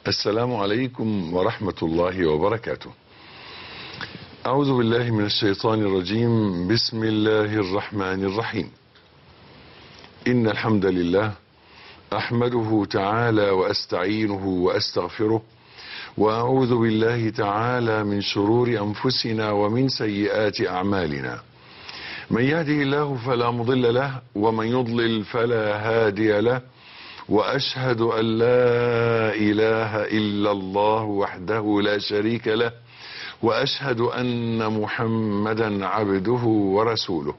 السلام عليكم ورحمة الله وبركاته أعوذ بالله من الشيطان الرجيم بسم الله الرحمن الرحيم إن الحمد لله أحمده تعالى وأستعينه وأستغفره وأعوذ بالله تعالى من شرور أنفسنا ومن سيئات أعمالنا من يهده الله فلا مضل له ومن يضلل فلا هادي له واشهد ان لا اله الا الله وحده لا شريك له واشهد ان محمدا عبده ورسوله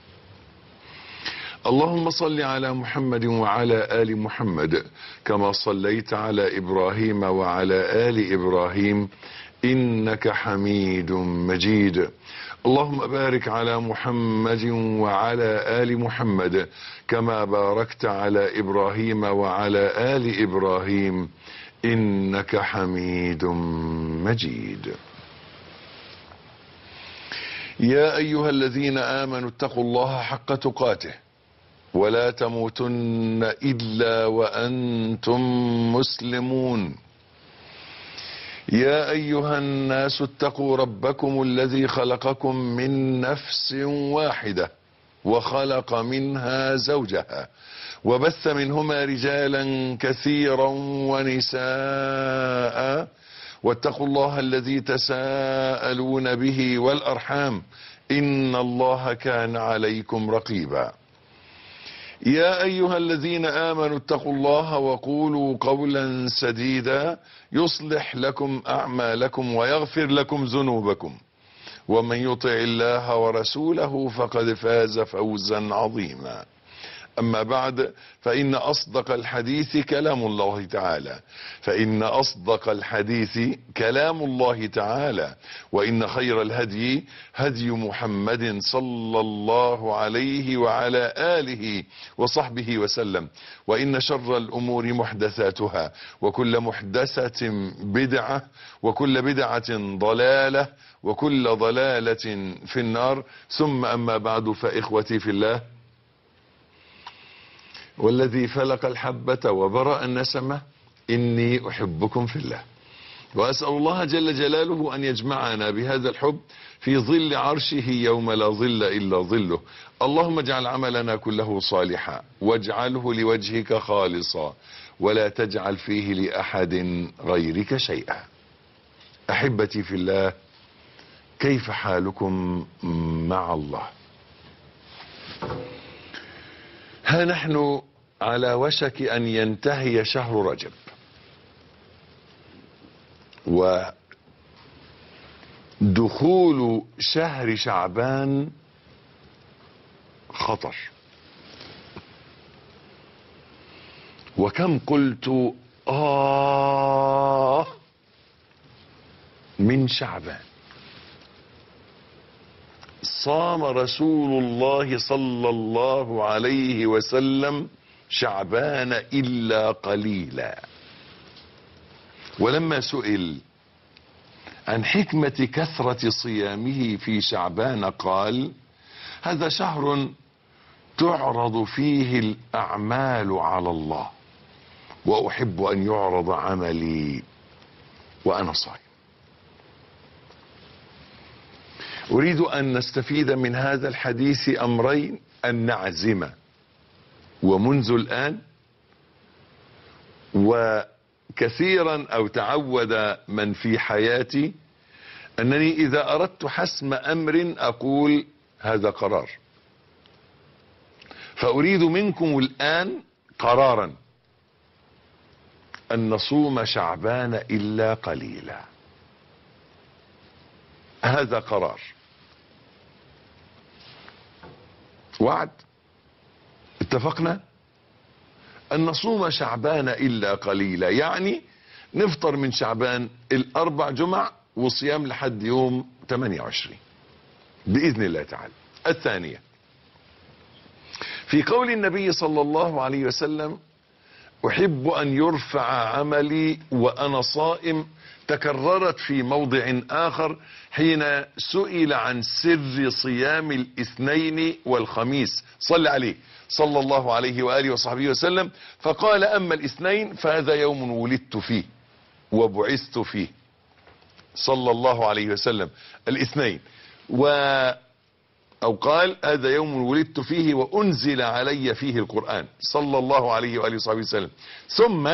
اللهم صل على محمد وعلى ال محمد كما صليت على ابراهيم وعلى ال ابراهيم انك حميد مجيد اللهم بارك على محمد وعلى ال محمد كما باركت على ابراهيم وعلى ال ابراهيم انك حميد مجيد يا ايها الذين امنوا اتقوا الله حق تقاته ولا تموتن الا وانتم مسلمون يا ايها الناس اتقوا ربكم الذي خلقكم من نفس واحده وخلق منها زوجها وبث منهما رجالا كثيرا ونساء واتقوا الله الذي تساءلون به والارحام ان الله كان عليكم رقيبا يا ايها الذين امنوا اتقوا الله وقولوا قولا سديدا يصلح لكم اعمالكم ويغفر لكم ذنوبكم ومن يطع الله ورسوله فقد فاز فوزا عظيما اما بعد فان اصدق الحديث كلام الله تعالى فان اصدق الحديث كلام الله تعالى وان خير الهدي هدي محمد صلى الله عليه وعلى اله وصحبه وسلم وان شر الامور محدثاتها وكل محدثه بدعه وكل بدعه ضلاله وكل ضلاله في النار ثم اما بعد فاخوتي في الله والذي فلق الحبة وبرأ النسمة إني أحبكم في الله وأسأل الله جل جلاله أن يجمعنا بهذا الحب في ظل عرشه يوم لا ظل إلا ظله اللهم اجعل عملنا كله صالحا واجعله لوجهك خالصا ولا تجعل فيه لأحد غيرك شيئا أحبتي في الله كيف حالكم مع الله ها نحن على وشك ان ينتهي شهر رجب ودخول شهر شعبان خطر وكم قلت آه من شعبان صام رسول الله صلى الله عليه وسلم شعبان الا قليلا ولما سئل عن حكمه كثره صيامه في شعبان قال هذا شهر تعرض فيه الاعمال على الله واحب ان يعرض عملي وانا صائم اريد ان نستفيد من هذا الحديث امرين ان نعزم ومنذ الان وكثيرا او تعود من في حياتي انني اذا اردت حسم امر اقول هذا قرار فاريد منكم الان قرارا ان نصوم شعبان الا قليلا هذا قرار وعد اتفقنا ان نصوم شعبان الا قليلا يعني نفطر من شعبان الاربع جمع وصيام لحد يوم 28 باذن الله تعالى الثانيه في قول النبي صلى الله عليه وسلم احب ان يرفع عملي وانا صائم تكررت في موضع اخر حين سئل عن سر صيام الاثنين والخميس صل عليه صلى الله عليه واله وصحبه وسلم فقال اما الاثنين فهذا يوم ولدت فيه وبعثت فيه صلى الله عليه وسلم الاثنين و أو قال هذا يوم ولدت فيه وأنزل علي فيه القرآن صلى الله عليه وآله وصحبه وسلم ثم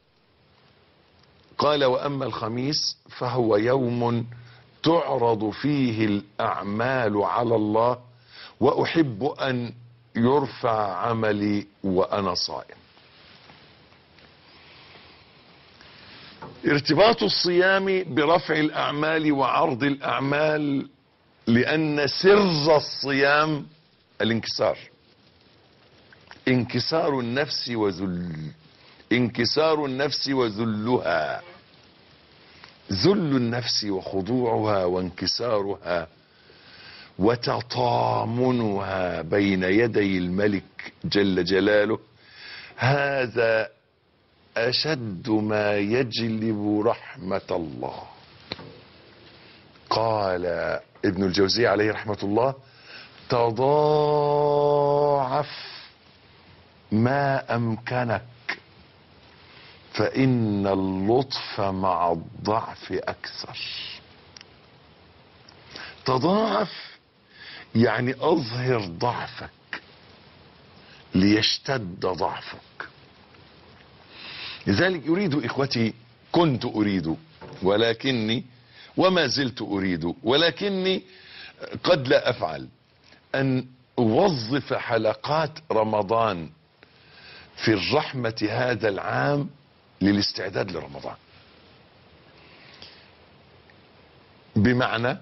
قال وأما الخميس فهو يوم تعرض فيه الأعمال على الله وأحب أن يرفع عملي وأنا صائم ارتباط الصيام برفع الأعمال وعرض الأعمال لأن سر الصيام الانكسار انكسار النفس وذل انكسار النفس وذلها ذل النفس وخضوعها وانكسارها وتطامنها بين يدي الملك جل جلاله هذا اشد ما يجلب رحمه الله قال ابن الجوزي عليه رحمه الله تضاعف ما امكنك فان اللطف مع الضعف اكثر تضاعف يعني اظهر ضعفك ليشتد ضعفك لذلك يريد اخوتي كنت اريد ولكني وما زلت اريد ولكني قد لا افعل ان اوظف حلقات رمضان في الرحمة هذا العام للاستعداد لرمضان بمعنى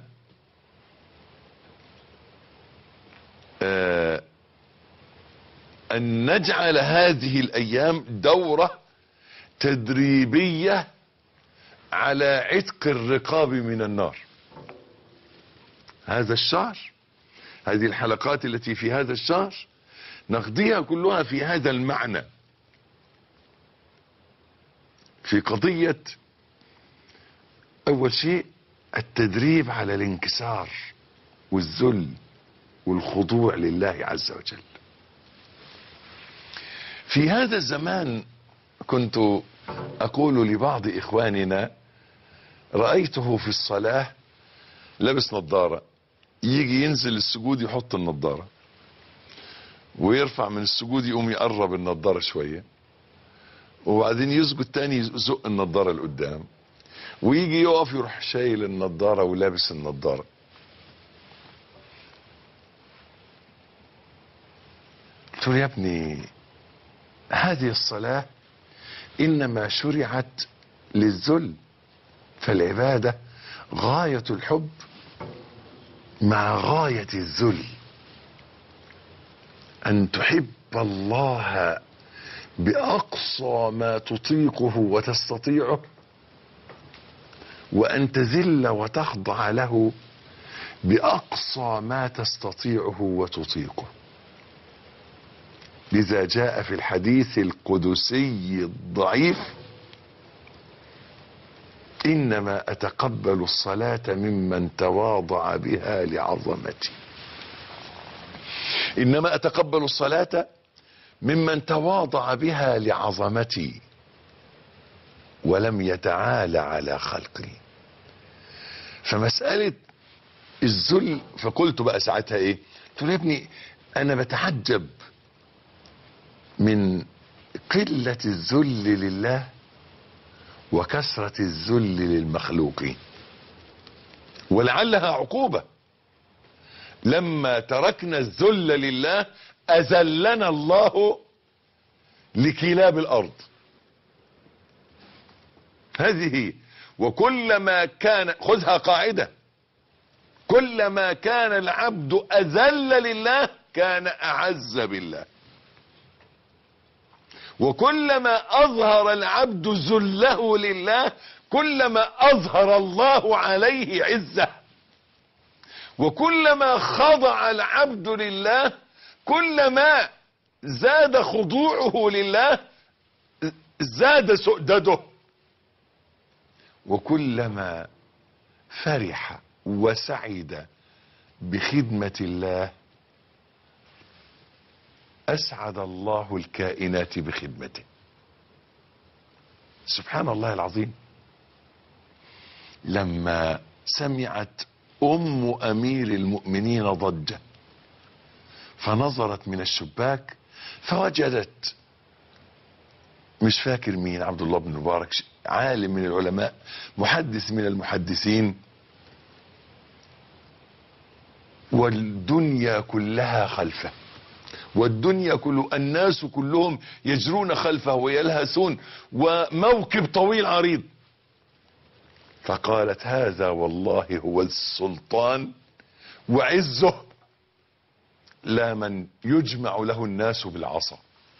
آه ان نجعل هذه الايام دورة تدريبية على عتق الرقاب من النار هذا الشهر هذه الحلقات التي في هذا الشهر نقضيها كلها في هذا المعنى في قضية اول شيء التدريب على الانكسار والذل والخضوع لله عز وجل في هذا الزمان كنت اقول لبعض اخواننا رأيته في الصلاة لابس نظارة يجي ينزل السجود يحط النظارة ويرفع من السجود يقوم يقرب النظارة شوية وبعدين يسجد تاني يزق النظارة لقدام ويجي يقف يروح شايل النظارة ولابس النظارة قلت له يا ابني هذه الصلاة انما شرعت للذل فالعبادة غاية الحب مع غاية الذل ان تحب الله باقصى ما تطيقه وتستطيعه وان تذل وتخضع له باقصى ما تستطيعه وتطيقه لذا جاء في الحديث القدسي الضعيف انما اتقبل الصلاة ممن تواضع بها لعظمتي انما اتقبل الصلاة ممن تواضع بها لعظمتي ولم يتعالى على خلقي فمسألة الذل فقلت بقى ساعتها ايه قلت له يا ابني انا بتعجب من قلة الذل لله وكثرة الذل للمخلوقين ولعلها عقوبة لما تركنا الذل لله اذلنا الله لكلاب الارض هذه وكلما كان خذها قاعدة كلما كان العبد اذل لله كان اعز بالله وكلما اظهر العبد ذله لله كلما اظهر الله عليه عزه وكلما خضع العبد لله كلما زاد خضوعه لله زاد سؤدده وكلما فرح وسعد بخدمة الله اسعد الله الكائنات بخدمته سبحان الله العظيم لما سمعت ام امير المؤمنين ضجه فنظرت من الشباك فوجدت مش فاكر مين عبد الله بن مبارك ش- عالم من العلماء محدث من المحدثين والدنيا كلها خلفه والدنيا كل الناس كلهم يجرون خلفه ويلهثون وموكب طويل عريض فقالت هذا والله هو السلطان وعزه لا من يجمع له الناس بالعصا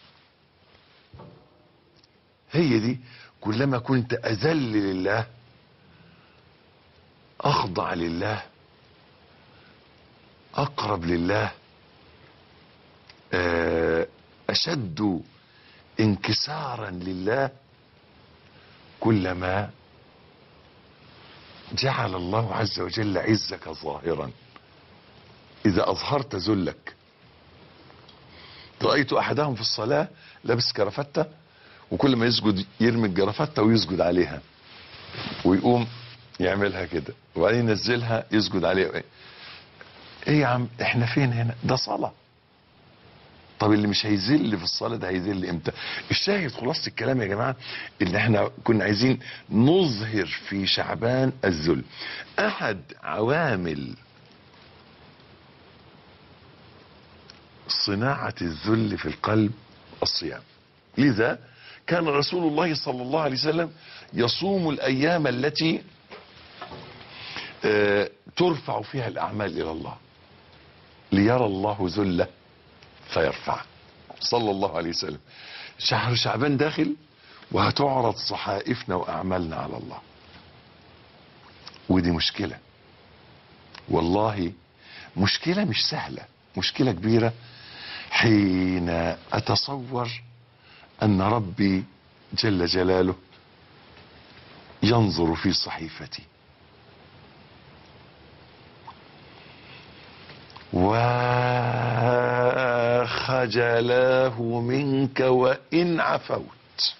هي دي كلما كنت اذل لله اخضع لله اقرب لله آه، اشد انكسارا لله كلما جعل الله عز وجل عزك ظاهرا اذا اظهرت ذلك رايت احدهم في الصلاه لابس كرافته وكل ما يسجد يرمي الجرافته ويسجد عليها ويقوم يعملها كده وبعدين ينزلها يسجد عليها ايه يا عم احنا فين هنا ده صلاه طب اللي مش هيذل في الصلاه ده هيذل امتى الشاهد خلاصه الكلام يا جماعه ان احنا كنا عايزين نظهر في شعبان الذل احد عوامل صناعه الذل في القلب الصيام لذا كان رسول الله صلى الله عليه وسلم يصوم الايام التي آه، ترفع فيها الاعمال الى الله ليرى الله ذله فيرفع صلى الله عليه وسلم شهر شعبان داخل وهتعرض صحائفنا واعمالنا على الله ودي مشكله والله مشكله مش سهله مشكله كبيره حين اتصور ان ربي جل جلاله ينظر في صحيفتي وخجلاه منك وإن عفوت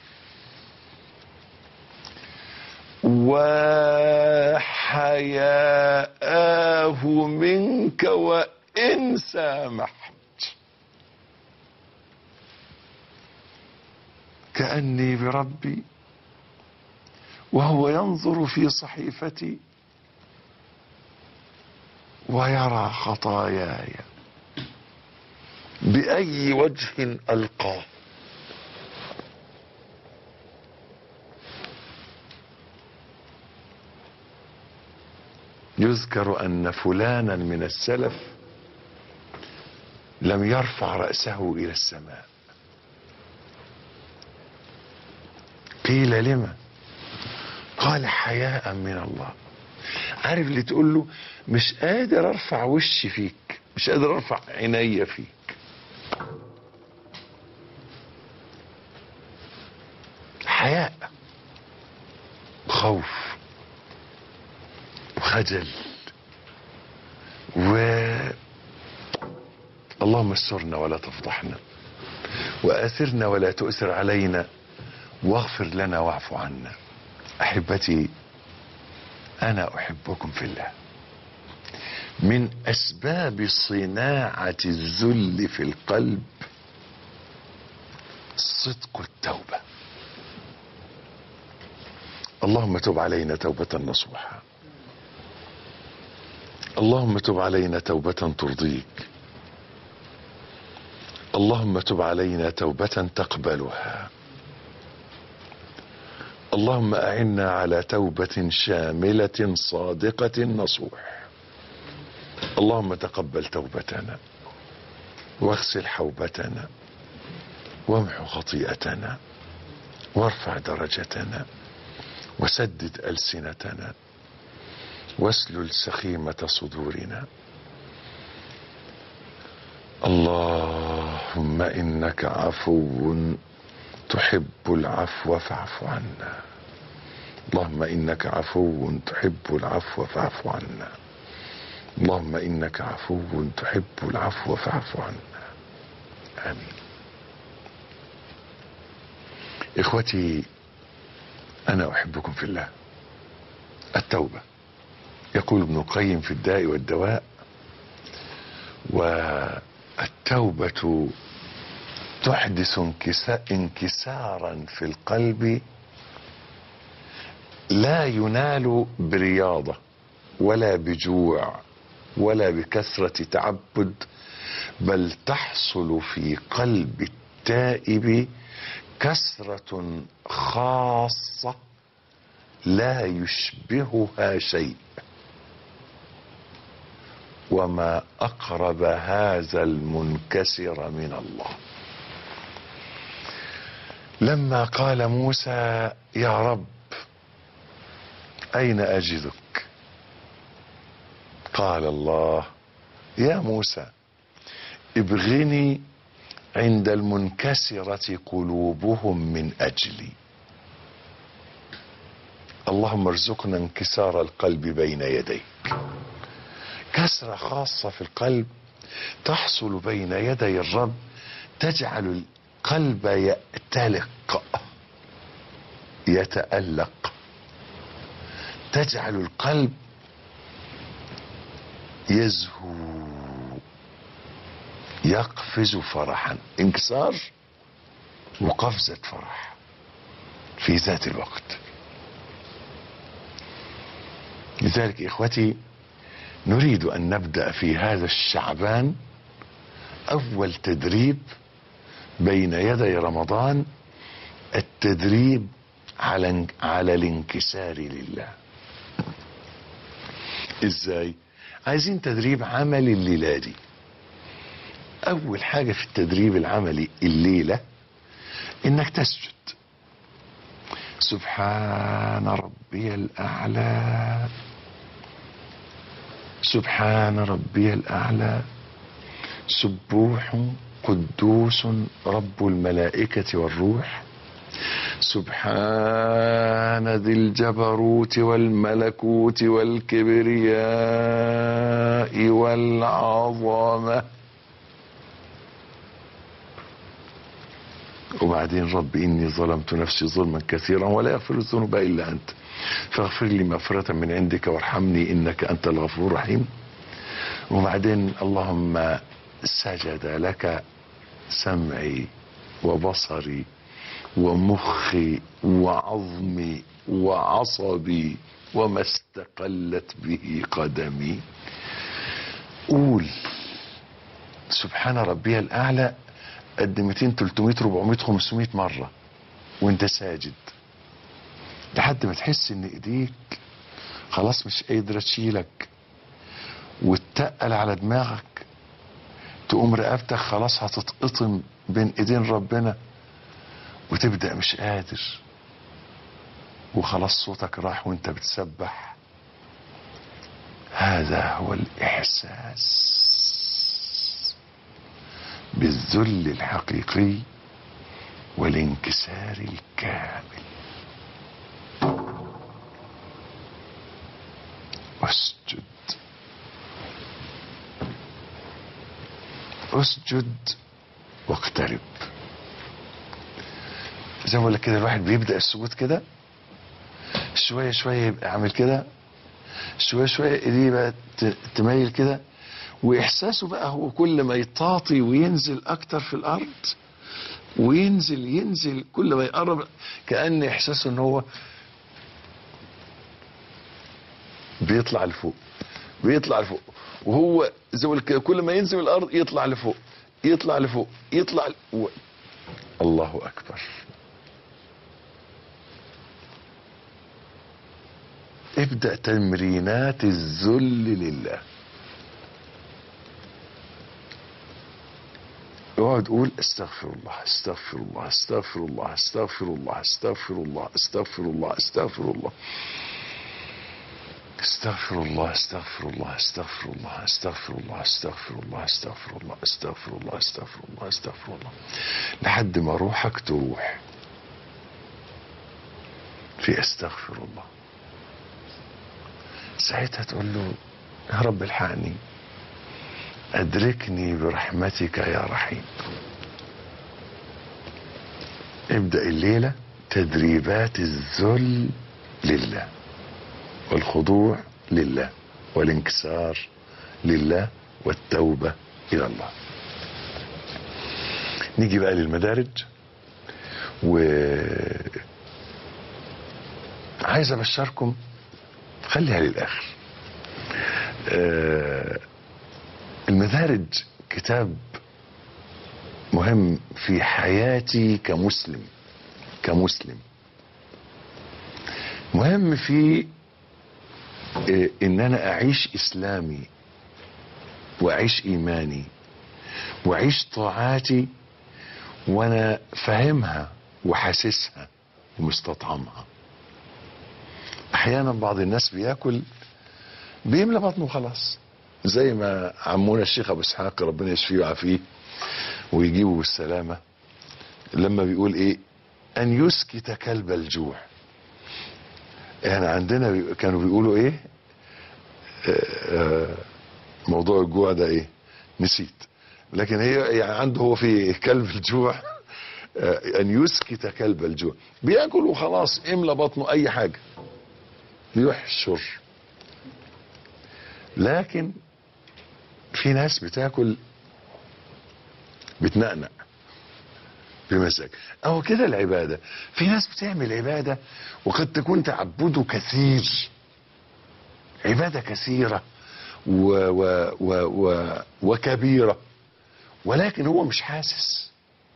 وحياءه منك وإن سامحت كأني بربي وهو ينظر في صحيفتي ويرى خطاياي بأي وجه ألقاه يذكر أن فلانا من السلف لم يرفع رأسه إلى السماء قيل لما قال حياء من الله عارف اللي تقول له مش قادر ارفع وشي فيك مش قادر ارفع عيني فيك حياء خوف وخجل و اللهم استرنا ولا تفضحنا وآثرنا ولا تؤثر علينا واغفر لنا واعف عنا احبتي انا احبكم في الله من اسباب صناعه الذل في القلب صدق التوبه اللهم تب علينا توبه نصوحا اللهم تب علينا توبه ترضيك اللهم تب علينا توبه تقبلها اللهم اعنا على توبه شامله صادقه نصوح اللهم تقبل توبتنا واغسل حوبتنا وامحو خطيئتنا وارفع درجتنا وسدد السنتنا واسلل سخيمه صدورنا اللهم انك عفو تحب العفو فاعف عنا اللهم انك عفو تحب العفو فاعف عنا اللهم انك عفو تحب العفو فاعف عنا امين اخوتي انا احبكم في الله التوبة يقول ابن القيم في الداء والدواء والتوبة تحدث انكسا- انكسارا في القلب لا ينال برياضة ولا بجوع ولا بكثرة تعبد بل تحصل في قلب التائب كسرة خاصة لا يشبهها شيء وما اقرب هذا المنكسر من الله لما قال موسى يا رب اين اجدك قال الله يا موسى ابغني عند المنكسرة قلوبهم من اجلي اللهم ارزقنا انكسار القلب بين يديك كسرة خاصة في القلب تحصل بين يدي الرب تجعل القلب يأتلق يتألق تجعل القلب يزهو يقفز فرحا انكسار وقفزة فرح في ذات الوقت لذلك اخوتي نريد ان نبدا في هذا الشعبان اول تدريب بين يدي رمضان التدريب على على الانكسار لله ازاي عايزين تدريب عملي الليله دي اول حاجه في التدريب العملي الليله انك تسجد سبحان ربي الاعلى سبحان ربي الاعلى سبوح قدوس رب الملائكه والروح سبحان ذي الجبروت والملكوت والكبرياء والعظمه وبعدين رب إني ظلمت نفسي ظلما كثيرا ولا يغفر الذنوب إلا أنت فاغفر لي مغفرة من عندك وارحمني إنك أنت الغفور الرحيم وبعدين اللهم سجد لك سمعي وبصري ومخي وعظمي وعصبي وما استقلت به قدمي قول سبحان ربي الأعلى قد 200 300 400 500 مرة وانت ساجد لحد ما تحس ان ايديك خلاص مش قادرة تشيلك وتتقل على دماغك تقوم رقبتك خلاص هتتقطم بين ايدين ربنا وتبدأ مش قادر وخلاص صوتك راح وانت بتسبح هذا هو الاحساس بالذل الحقيقي والانكسار الكامل اسجد اسجد واقترب زي ما بقول لك كده الواحد بيبدا السجود كده شويه شويه يبقى عامل كده شويه شويه ايديه بقى ت- تميل كده واحساسه بقى هو كل ما يطاطي وينزل اكتر في الارض وينزل ينزل كل ما يقرب كان احساسه ان هو بيطلع لفوق بيطلع لفوق وهو زي ما بقول كده كل ما ينزل من الارض يطلع لفوق يطلع لفوق يطلع ل... و... الله اكبر ابدأ تمرينات الذل لله اقعد قول استغفر الله استغفر الله استغفر الله استغفر الله استغفر الله استغفر الله استغفر الله استغفر الله استغفر الله استغفر الله استغفر الله استغفر الله استغفر الله استغفر الله استغفر الله استغفر الله لحد ما روحك تروح في استغفر الله ساعتها تقول له يا رب الحقني ادركني برحمتك يا رحيم ابدأ الليلة تدريبات الذل لله والخضوع لله والانكسار لله والتوبة إلى الله نيجي بقى للمدارج و عايز ابشركم خليها للاخر آه، المدارج كتاب مهم في حياتي كمسلم كمسلم مهم في آه، ان انا اعيش اسلامي واعيش ايماني واعيش طاعاتي وانا فاهمها وحاسسها ومستطعمها احيانا بعض الناس بياكل بيملى بطنه وخلاص زي ما عمونا الشيخ ابو اسحاق ربنا يشفيه ويعافيه ويجيبه بالسلامه لما بيقول ايه ان يسكت كلب الجوع احنا عندنا بي- كانوا بيقولوا ايه آه، آه، موضوع الجوع ده ايه نسيت لكن هي يعني عنده هو في كلب الجوع آه، ان يسكت كلب الجوع بياكل وخلاص املى بطنه اي حاجه بيحشر لكن في ناس بتاكل بتنقنق بمزاج اهو كده العباده في ناس بتعمل عباده وقد تكون تعبده كثير عباده كثيره و و و و وكبيره ولكن هو مش حاسس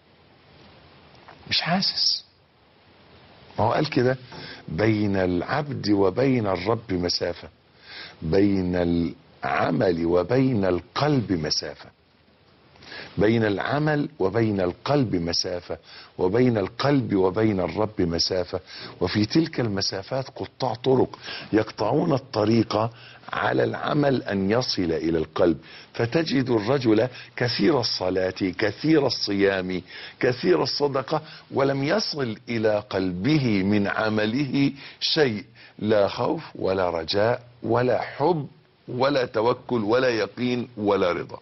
مش حاسس ما هو قال كده بين العبد وبين الرب مسافة بين العمل وبين القلب مسافة بين العمل وبين القلب مسافة وبين القلب وبين الرب مسافة وفي تلك المسافات قطاع طرق يقطعون الطريق على العمل أن يصل إلى القلب فتجد الرجل كثير الصلاة كثير الصيام كثير الصدقة ولم يصل إلى قلبه من عمله شيء لا خوف ولا رجاء ولا حب ولا توكل ولا يقين ولا رضا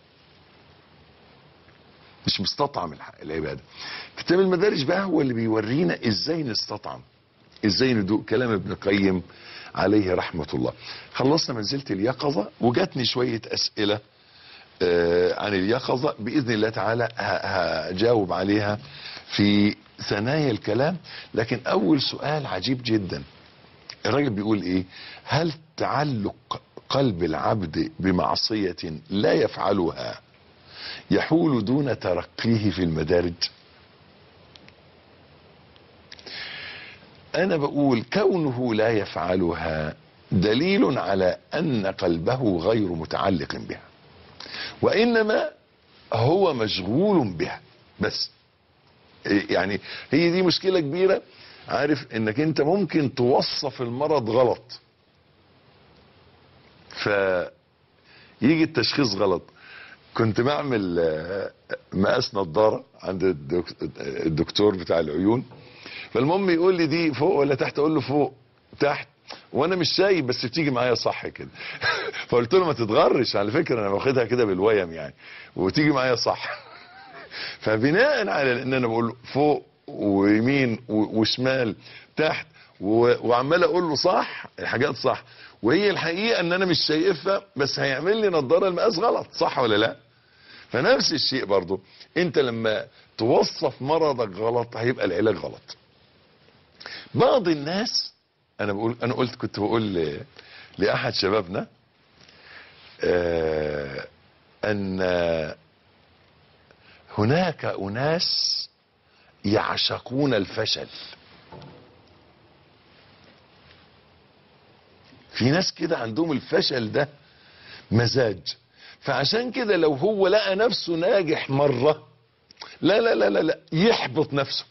مش مستطعم الح- العباده كتاب المدارج بقى هو اللي بيورينا ازاي نستطعم ازاي ندوق كلام ابن القيم عليه رحمه الله خلصنا منزله اليقظه وجاتني شويه اسئله آه، عن اليقظه باذن الله تعالى ه- هجاوب عليها في ثنايا الكلام لكن اول سؤال عجيب جدا الراجل بيقول ايه هل تعلق قلب العبد بمعصيه لا يفعلها يحول دون ترقيه في المدارج انا بقول كونه لا يفعلها دليل على ان قلبه غير متعلق بها وانما هو مشغول بها بس إيه يعني هي دي مشكلة كبيرة عارف انك انت ممكن توصف المرض غلط فيجي التشخيص غلط كنت بعمل آه، مقاس نظارة عند الدك- الدكتور بتاع العيون فالمهم يقول لي دي فوق ولا تحت اقول له فوق تحت وانا مش شايف بس بتيجي معايا صح كده فقلت له ما تتغرش على فكره انا واخدها كده بالويم يعني وتيجي معايا صح فبناء على ان انا بقول له فوق ويمين و- وشمال تحت و- وعمال اقول له صح الحاجات صح وهي الحقيقه ان انا مش شايفها بس هيعمل لي نظاره المقاس غلط صح ولا لا فنفس الشيء برضو انت لما توصف مرضك غلط هيبقى العلاج غلط بعض الناس انا بقول انا قلت كنت بقول ل- لاحد شبابنا آه ان هناك اناس يعشقون الفشل في ناس كده عندهم الفشل ده مزاج فعشان كده لو هو لقى نفسه ناجح مرة لا لا لا لا, لا يحبط نفسه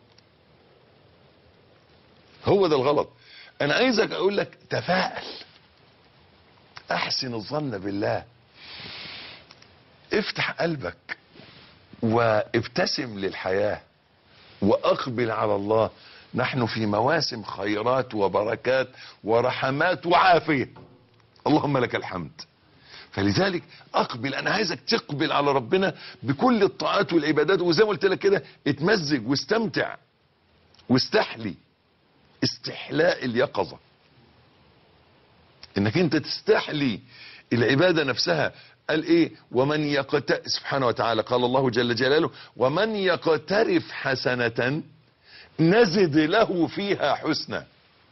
هو ده الغلط انا عايزك اقول لك تفائل احسن الظن بالله افتح قلبك وابتسم للحياة واقبل على الله نحن في مواسم خيرات وبركات ورحمات وعافية اللهم لك الحمد فلذلك اقبل انا عايزك تقبل على ربنا بكل الطاعات والعبادات وزي ما قلت لك كده اتمزج واستمتع واستحلي استحلاء اليقظة انك انت تستحلي العبادة نفسها قال ايه ومن يقت سبحانه وتعالى قال الله جل جلاله ومن يقترف حسنة نزد له فيها حسنى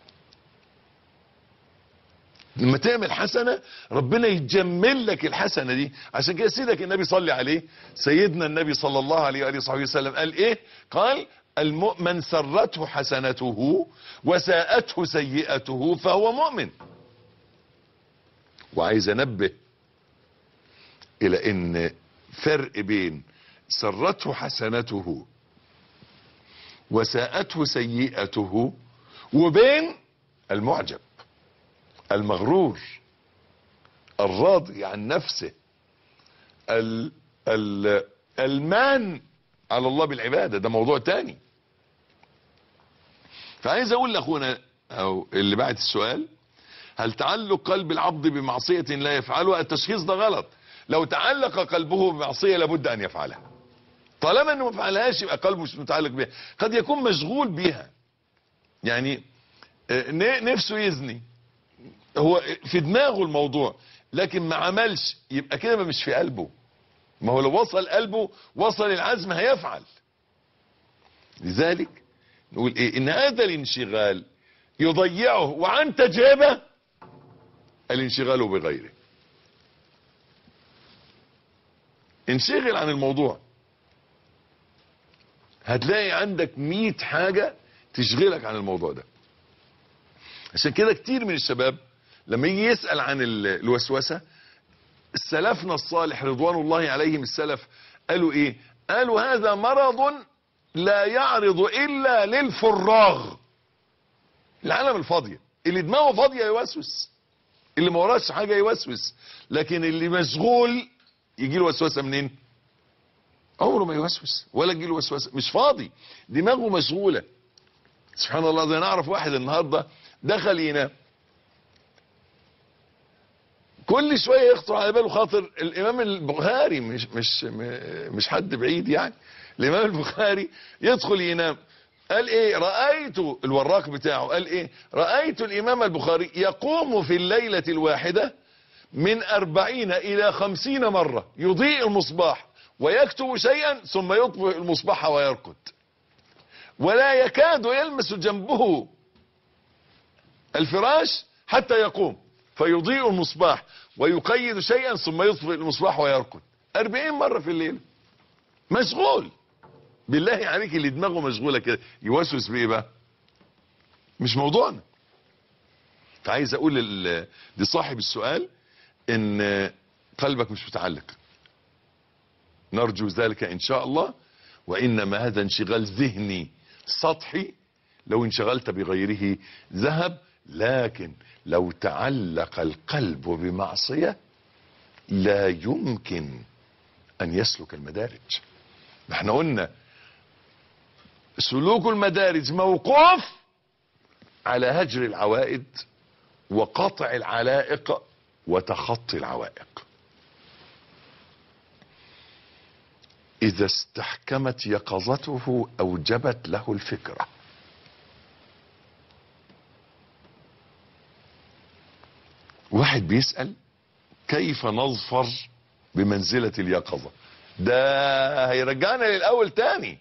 لما تعمل حسنة ربنا يجمل لك الحسنة دي عشان كده سيدك النبي صلي عليه سيدنا النبي صلى الله عليه وآله وصحبه وسلم قال ايه قال المؤمن سرته حسنته وساءته سيئته فهو مؤمن وعايز انبه الى ان فرق بين سرته حسنته وساءته سيئته وبين المعجب المغرور الراضي عن نفسه ال ال المان على الله بالعبادة ده موضوع تاني فعايز اقول لاخونا او اللي بعت السؤال هل تعلق قلب العبد بمعصية لا يفعلها التشخيص ده غلط لو تعلق قلبه بمعصية لابد ان يفعلها طالما انه ما فعلهاش يبقى قلبه مش متعلق بها قد يكون مشغول بيها يعني آه، ن- نفسه يزني هو في دماغه الموضوع لكن ما عملش يبقى كده ما مش في قلبه ما هو لو وصل قلبه وصل العزم هيفعل لذلك نقول ايه ان هذا الانشغال يضيعه وعن تجربة الانشغال بغيره انشغل عن الموضوع هتلاقي عندك مية حاجة تشغلك عن الموضوع ده عشان كده كتير من الشباب لما يجي يسأل عن ال- الوسوسة سلفنا الصالح رضوان الله عليهم السلف قالوا ايه قالوا هذا مرض لا يعرض الا للفراغ العالم الفاضية اللي دماغه فاضية يوسوس اللي ما وراش حاجة يوسوس لكن اللي مشغول يجي له وسوسة منين عمره ما يوسوس ولا يجي له وسوسة مش فاضي دماغه مشغولة سبحان الله ده نعرف واحد النهاردة دخل ينام كل شويه يخطر على باله خاطر الامام البخاري مش مش م- مش حد بعيد يعني الامام البخاري يدخل ينام قال ايه رايت الوراق بتاعه قال ايه رايت الامام البخاري يقوم في الليله الواحده من أربعين إلى خمسين مرة يضيء المصباح ويكتب شيئا ثم يطفئ المصباح ويرقد ولا يكاد يلمس جنبه الفراش حتى يقوم فيضيء المصباح ويقيد شيئا ثم يطفئ المصباح ويرقد أربعين مرة في الليل مشغول بالله عليك اللي دماغه مشغولة كده يوسوس بإيه بقى مش موضوعنا فعايز أقول لل- لصاحب السؤال إن قلبك مش متعلق نرجو ذلك إن شاء الله وإنما هذا انشغال ذهني سطحي لو انشغلت بغيره ذهب لكن لو تعلق القلب بمعصية لا يمكن أن يسلك المدارج ما احنا قلنا سلوك المدارج موقوف على هجر العوائد وقطع العلائق وتخطي العوائق إذا استحكمت يقظته أوجبت له الفكرة واحد بيسأل كيف نظفر بمنزلة اليقظة ده هيرجعنا للأول تاني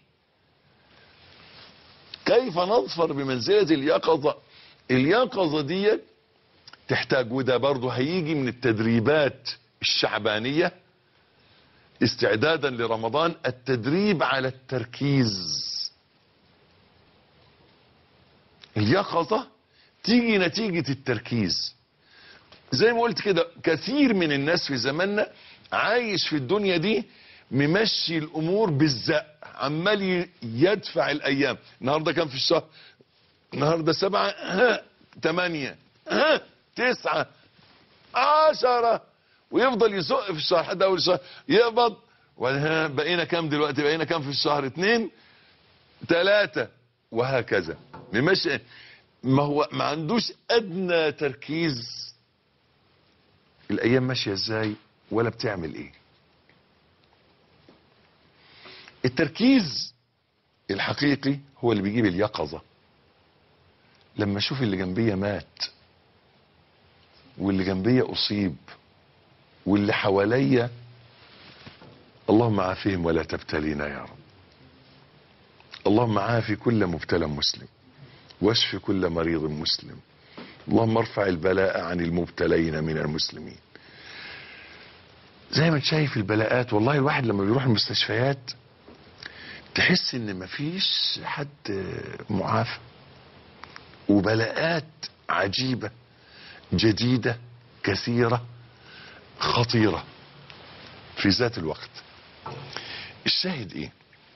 كيف نظفر بمنزلة اليقظة اليقظة دي تحتاج وده برضه هيجي من التدريبات الشعبانية استعدادا لرمضان التدريب على التركيز اليقظة تيجي نتيجة التركيز زي ما قلت كده كثير من الناس في زماننا عايش في الدنيا دي ممشي الامور بالزق عمال ي- يدفع الايام النهارده كام في الشهر النهارده سبعة ها تمانية ها تسعة عشرة ويفضل يزق في الشهر حتى اول الشهر يقبض وها بقينا كام دلوقتي بقينا كام في الشهر اتنين تلاتة وهكذا ممشي ما هو ما عندوش ادنى تركيز الايام ماشيه ازاي ولا بتعمل ايه التركيز الحقيقي هو اللي بيجيب اليقظه لما اشوف اللي جنبيه مات واللي جنبيا اصيب واللي حواليا اللهم عافهم ولا تبتلينا يا رب اللهم عافي كل مبتلى مسلم واشف كل مريض مسلم اللهم ارفع البلاء عن المبتلين من المسلمين زي ما انت شايف البلاءات والله الواحد لما بيروح المستشفيات تحس ان مفيش حد معافى وبلاءات عجيبة جديدة كثيرة خطيرة في ذات الوقت الشاهد ايه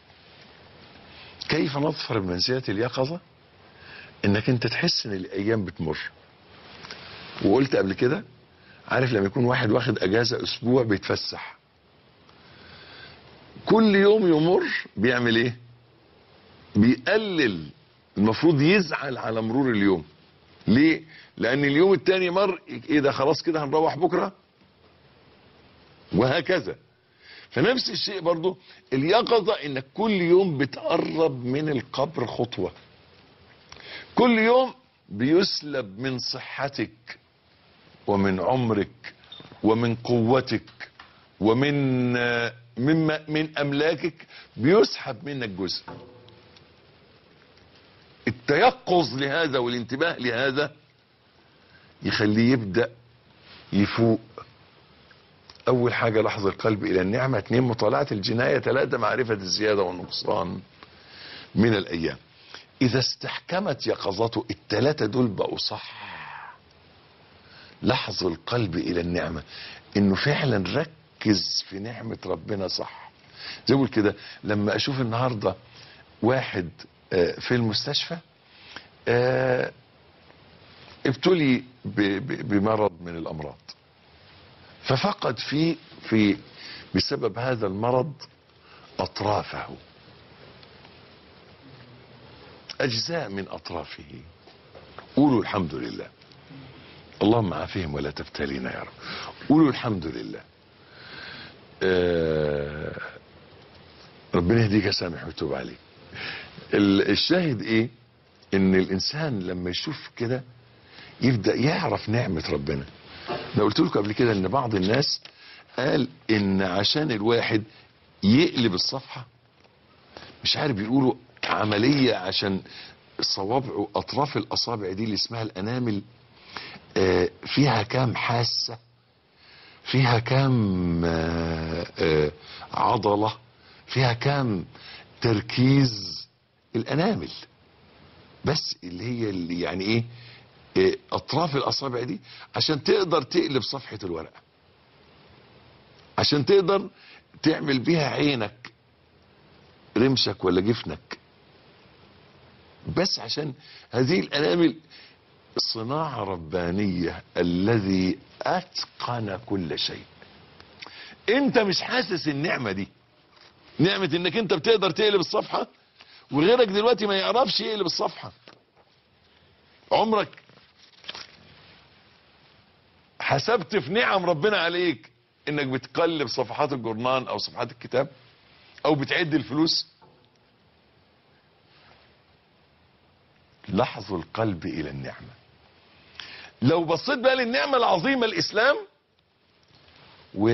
كيف نظفر بمنزلة اليقظة انك انت تحس ان الايام بتمر وقلت قبل كده عارف لما يكون واحد واخد اجازة اسبوع بيتفسح كل يوم يمر بيعمل ايه بيقلل المفروض يزعل على مرور اليوم ليه لان اليوم التاني مر ايه ده خلاص كده هنروح بكرة وهكذا فنفس الشيء برضو اليقظة انك كل يوم بتقرب من القبر خطوة كل يوم بيسلب من صحتك ومن عمرك ومن قوتك ومن مما من املاكك بيسحب منك جزء التيقظ لهذا والانتباه لهذا يخليه يبدأ يفوق اول حاجة لحظ القلب الى النعمة اتنين مطالعة الجناية ثلاثة معرفة الزيادة والنقصان من الايام اذا استحكمت يقظته الثلاثة دول بقوا صح لحظ القلب الى النعمة انه فعلا ركز في نعمة ربنا صح زي بقول كده لما اشوف النهاردة واحد آه، في المستشفى آه، ابتلي ب- ب- بمرض من الامراض ففقد في في بسبب هذا المرض اطرافه اجزاء من اطرافه قولوا الحمد لله اللهم عافهم ولا تبتلينا يا رب قولوا الحمد لله آه ربنا يهديك يا سامح ويتوب عليك ال- الشاهد ايه ان الانسان لما يشوف كده يبدأ يعرف نعمة ربنا انا قلت لكم قبل كده ان بعض الناس قال ان عشان الواحد يقلب الصفحة مش عارف بيقولوا عملية عشان صوابعه اطراف الاصابع دي اللي اسمها الانامل آه، فيها كام حاسة فيها كام آه، آه، عضلة فيها كام تركيز الانامل بس اللي هي اللي يعني ايه آه، اطراف الاصابع دي عشان تقدر تقلب صفحة الورقة عشان تقدر تعمل بيها عينك رمشك ولا جفنك بس عشان هذه الانامل صناعة ربانية الذي اتقن كل شيء انت مش حاسس النعمة دي نعمة انك انت بتقدر تقلب الصفحة وغيرك دلوقتي ما يعرفش يقلب الصفحة عمرك حسبت في نعم ربنا عليك انك بتقلب صفحات الجورنان او صفحات الكتاب او بتعد الفلوس لحظ القلب الى النعمة لو بصيت بقى للنعمة العظيمة الاسلام و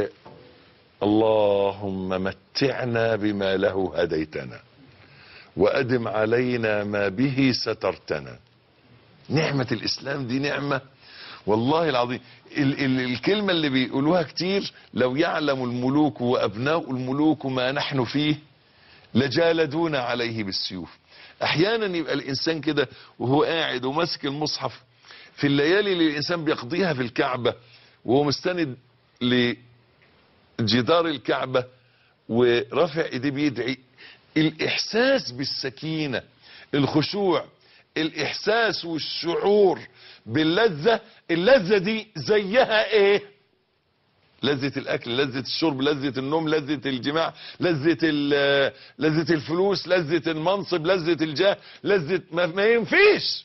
اللهم متعنا بما له هديتنا وادم علينا ما به سترتنا نعمة الاسلام دي نعمة والله العظيم ال ال الكلمة اللي بيقولوها كتير لو يعلم الملوك وابناء الملوك ما نحن فيه لجالدونا عليه بالسيوف احيانا يبقى الانسان كده وهو قاعد وماسك المصحف في الليالي اللي الانسان بيقضيها في الكعبة وهو مستند لجدار الكعبة ورافع ايديه بيدعي الاحساس بالسكينة الخشوع الاحساس والشعور باللذة اللذة دي زيها ايه لذة الاكل لذة الشرب لذة النوم لذة الجماع لذة ال- لذة الفلوس لذة المنصب لذة الجاه لذة ما, ما ينفيش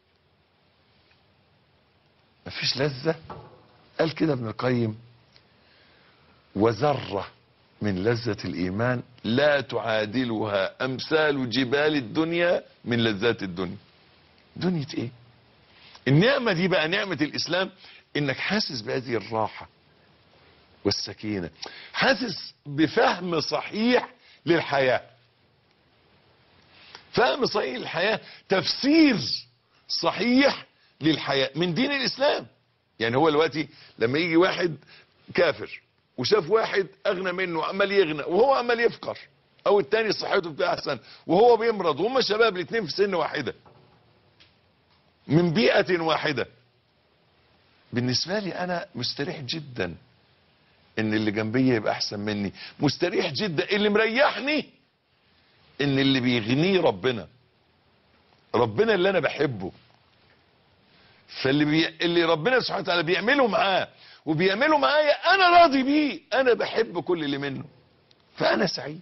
ما فيش لذة قال كده ابن القيم وذرة من لذة الإيمان لا تعادلها أمثال جبال الدنيا من لذات الدنيا دنيا إيه النعمة دي بقى نعمة الإسلام انك حاسس بهذه الراحة والسكينة حاسس بفهم صحيح للحياة فهم صحيح للحياة تفسير صحيح للحياة من دين الاسلام يعني هو دلوقتي لما يجي واحد كافر وشاف واحد اغنى منه عمال يغنى وهو عمال يفقر او التاني صحته بتبقى احسن وهو بيمرض وهم شباب الاثنين في سن واحده من بيئه واحده بالنسبه لي انا مستريح جدا ان اللي جنبي يبقى احسن مني مستريح جدا اللي مريحني ان اللي بيغنيه ربنا ربنا اللي انا بحبه فاللي بي... اللي ربنا سبحانه وتعالى بيعمله معاه وبيعمله معايا انا راضي بيه انا بحب كل اللي منه فانا سعيد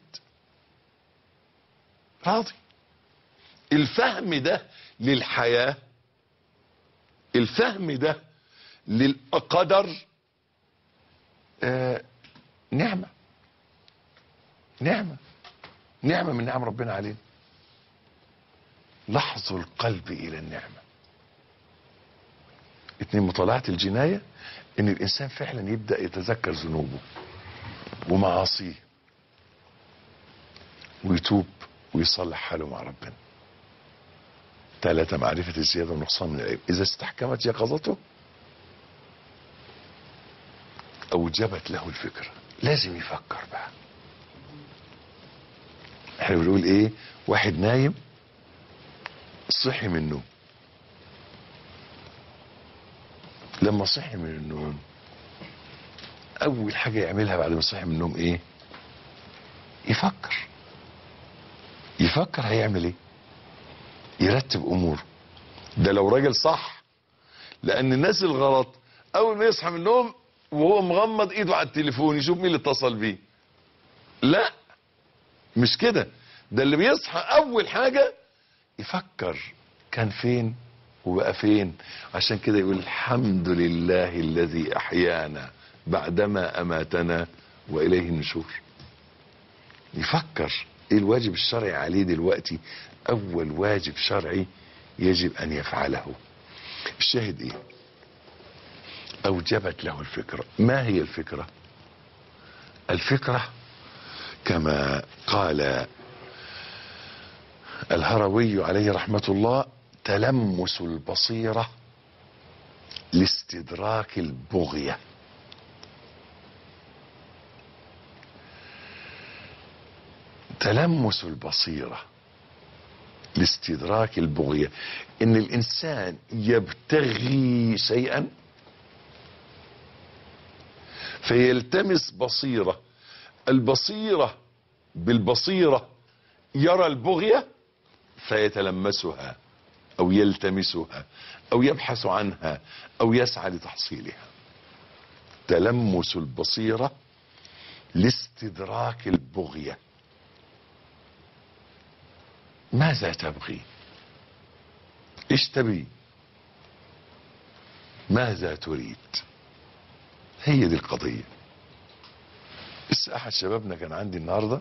راضي الفهم ده للحياة الفهم ده للقدر آه نعمة نعمة نعمة من نعم ربنا علينا لحظ القلب إلى النعمة اتنين مطالعة الجناية ان الانسان فعلا يبدأ يتذكر ذنوبه ومعاصيه ويتوب ويصلح حاله مع ربنا ثلاثة معرفة الزيادة والنقصان من العيب إذا استحكمت يقظته أوجبت له الفكرة لازم يفكر بقى احنا بنقول ايه واحد نايم صحي من النوم لما صحي من النوم اول حاجة يعملها بعد ما صحي من النوم ايه يفكر يفكر هيعمل ايه يرتب اموره ده لو راجل صح لان الناس الغلط اول ما يصحى من النوم وهو مغمض ايده على التليفون يشوف مين اللي اتصل بيه لا مش كده ده اللي بيصحى اول حاجة يفكر كان فين وبقى فين عشان كده يقول الحمد لله الذي احيانا بعدما اماتنا واليه النشور يفكر ايه الواجب الشرعي عليه دلوقتي اول واجب شرعي يجب ان يفعله الشاهد ايه اوجبت له الفكرة ما هي الفكرة الفكرة كما قال الهروي عليه رحمة الله تلمس البصيرة لاستدراك البغية تلمس البصيرة لاستدراك البغية ان الانسان يبتغي شيئا فيلتمس بصيرة البصيرة بالبصيرة يرى البغية فيتلمسها او يلتمسها او يبحث عنها او يسعى لتحصيلها تلمس البصيرة لاستدراك البغية ماذا تبغي ايش تبي ماذا تريد هي دي القضية بس احد شبابنا كان عندي النهاردة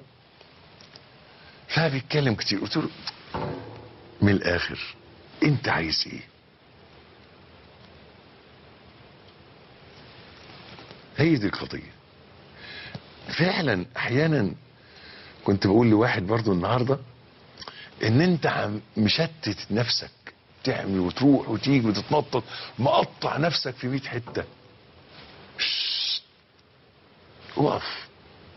فبيتكلم كتير قلت له من الاخر انت عايز ايه هي دي القضية فعلا احيانا كنت بقول لواحد برضو النهاردة ان انت عم مشتت نفسك تعمل وتروح وتيجي وتتنطط مقطع نفسك في 100 حته شش. وقف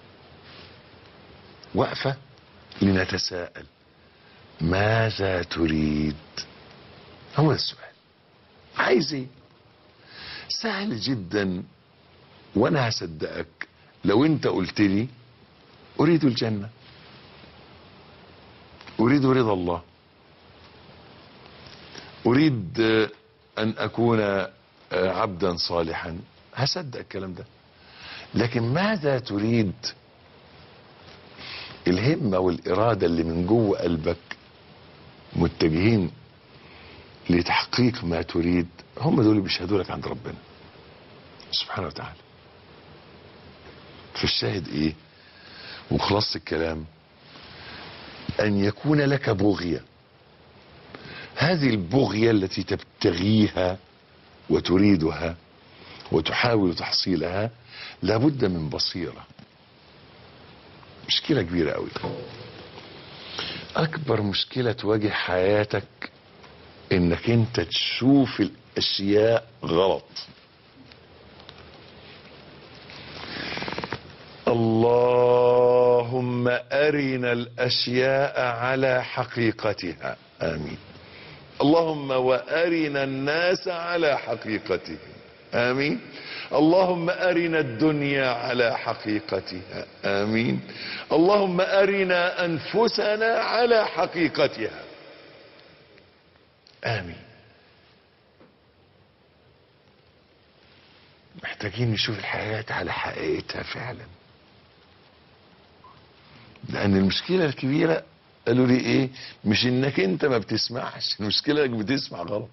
وقفه لنتساءل ماذا تريد هو السؤال عايز ايه سهل جدا وانا هصدقك لو انت قلت لي اريد الجنه اريد رضا الله اريد ان اكون عبدا صالحا هصدق الكلام ده لكن ماذا تريد الهمة والإرادة اللي من جوه قلبك متجهين لتحقيق ما تريد هم دول اللي بيشهدوا لك عند ربنا سبحانه وتعالى فالشاهد ايه وخلاص الكلام ان يكون لك بغية هذه البغية التي تبتغيها وتريدها وتحاول تحصيلها لابد من بصيرة مشكلة كبيرة قوي اكبر مشكلة تواجه حياتك انك انت تشوف الاشياء غلط اللهم ارنا الاشياء على حقيقتها امين اللهم وارنا الناس على حقيقتهم امين اللهم ارنا الدنيا على حقيقتها امين اللهم ارنا انفسنا على حقيقتها امين محتاجين نشوف الحياة على حقيقتها فعلا لان المشكلة الكبيرة قالوا لي ايه مش انك انت ما بتسمعش المشكلة انك بتسمع غلط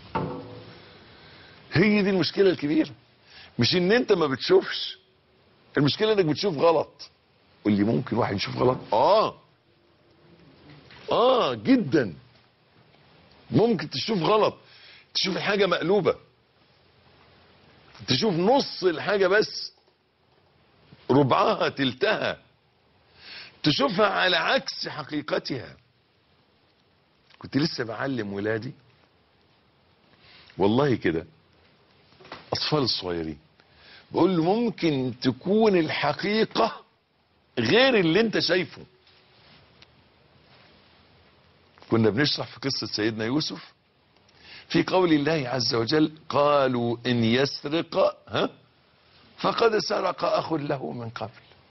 هي دي المشكلة الكبيرة مش ان انت ما بتشوفش المشكلة انك بتشوف غلط واللي ممكن واحد يشوف غلط اه اه جدا ممكن تشوف غلط تشوف الحاجة مقلوبة تشوف نص الحاجة بس ربعها تلتها تشوفها على عكس حقيقتها كنت لسه بعلم ولادي والله كده اطفال الصغيرين بقول له ممكن تكون الحقيقة غير اللي انت شايفه كنا بنشرح في قصة سيدنا يوسف في قول الله عز وجل قالوا ان يسرق ها فقد سرق اخ له من قبل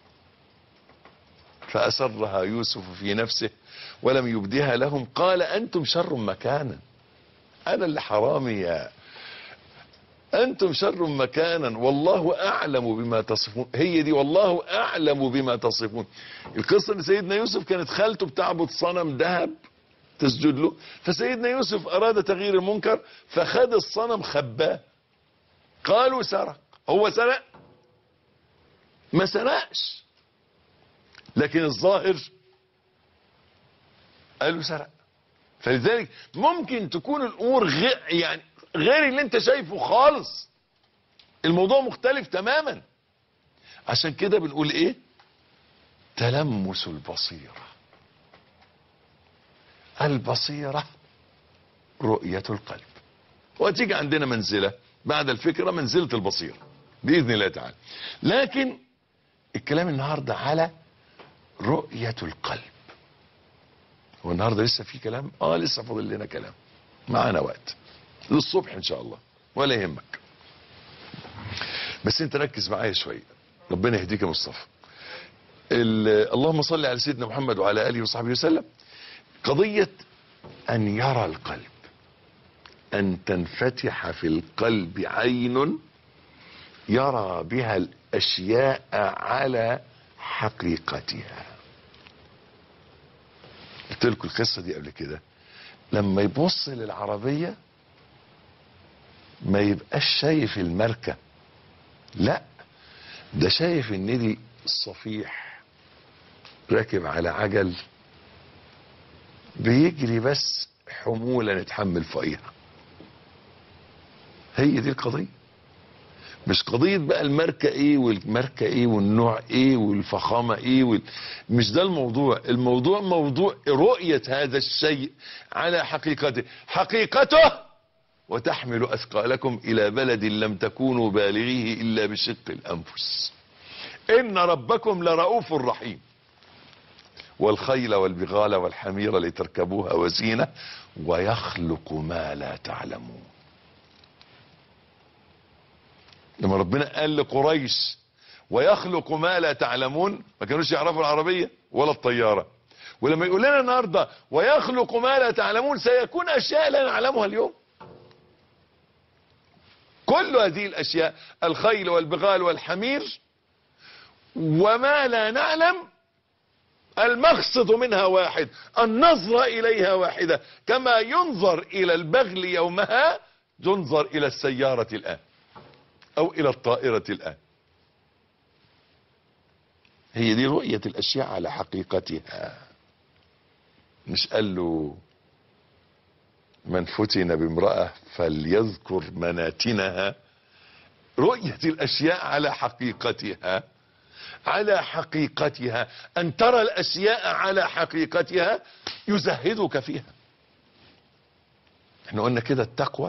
فاسرها يوسف في نفسه ولم يبدها لهم قال انتم شر مكانا انا اللي حرامي يا انتم شر مكانا والله اعلم بما تصفون هي دي والله اعلم بما تصفون القصه ان سيدنا يوسف كانت خالته بتعبد صنم ذهب تسجد له فسيدنا يوسف اراد تغيير المنكر فخد الصنم خباه قالوا سرق هو سرق ما سرقش لكن الظاهر قالوا سرق فلذلك ممكن تكون الامور غير يعني غير اللي انت شايفه خالص الموضوع مختلف تماما عشان كده بنقول ايه تلمس البصيره البصيرة رؤية القلب وتيجي عندنا منزلة بعد الفكرة منزلة البصيرة بإذن الله تعالى لكن الكلام النهاردة على رؤية القلب هو النهاردة لسه في كلام اه لسه فاضل لنا كلام معانا وقت للصبح ان شاء الله ولا يهمك بس انت ركز معايا شوية ربنا يهديك يا مصطفى اللهم صل على سيدنا محمد وعلى اله وصحبه وسلم قضية أن يرى القلب أن تنفتح في القلب عين يرى بها الأشياء على حقيقتها قلت لكم القصة دي قبل كده لما يبص للعربية ما يبقاش شايف الماركة لا ده شايف ان دي صفيح راكب على عجل بيجري بس حمولة نتحمل فوقيها هي دي القضية مش قضية بقى الماركة ايه والماركة ايه والنوع ايه والفخامة ايه وال... مش ده الموضوع الموضوع موضوع رؤية هذا الشيء على حقيقته حقيقته وتحمل اثقالكم الى بلد لم تكونوا بالغيه الا بشق الانفس ان ربكم لرؤوف رحيم والخيل والبغال والحمير لتركبوها وزينة ويخلق ما لا تعلمون لما ربنا قال لقريش ويخلق ما لا تعلمون ما كانوش يعرفوا العربية ولا الطيارة ولما يقول لنا النهاردة ويخلق ما لا تعلمون سيكون أشياء لا نعلمها اليوم كل هذه الأشياء الخيل والبغال والحمير وما لا نعلم المقصد منها واحد النظر إليها واحدة كما ينظر إلى البغل يومها ينظر إلى السيارة الآن أو إلى الطائرة الآن هي دي رؤية الأشياء على حقيقتها مش قال له من فتن بامرأة فليذكر مناتنها رؤية الاشياء على حقيقتها على حقيقتها ان ترى الاشياء على حقيقتها يزهدك فيها احنا قلنا كده التقوى